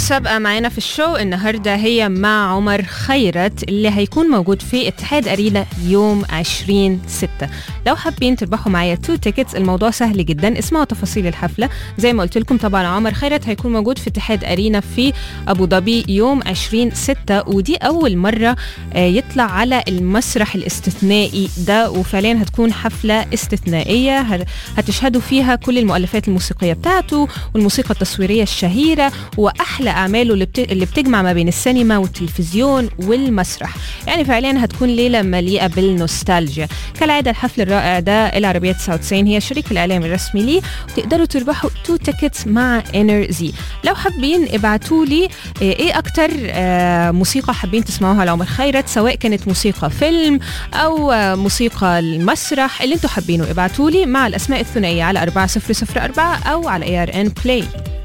مسابقة معانا في الشو النهاردة هي مع عمر خيرت اللي هيكون موجود في اتحاد أرينا يوم 20 ستة لو حابين تربحوا معايا تو تيكتس الموضوع سهل جدا اسمعوا تفاصيل الحفلة زي ما قلت لكم طبعا عمر خيرت هيكون موجود في اتحاد أرينا في أبو ظبي يوم 20 ستة ودي أول مرة آه، يطلع على المسرح الاستثنائي ده وفعليا هتكون حفلة استثنائية هت- هتشهدوا فيها كل المؤلفات الموسيقية بتاعته والموسيقى التصويرية الشهيرة وأحلى أعماله اللي, بت... اللي بتجمع ما بين السينما والتلفزيون والمسرح يعني فعليا هتكون ليلة مليئة بالنوستالجيا كالعادة الحفل الرائع ده العربية 99 هي الشريك الإعلامي الرسمي ليه وتقدروا تربحوا تو تيكتس مع انر زي لو حابين ابعتوا لي ايه اكتر آه، موسيقى حابين تسمعوها لعمر خيرت سواء كانت موسيقى فيلم او آه، موسيقى المسرح اللي انتوا حابينه ابعتوا لي مع الاسماء الثنائيه على 4004 او على اي ار ان بلاي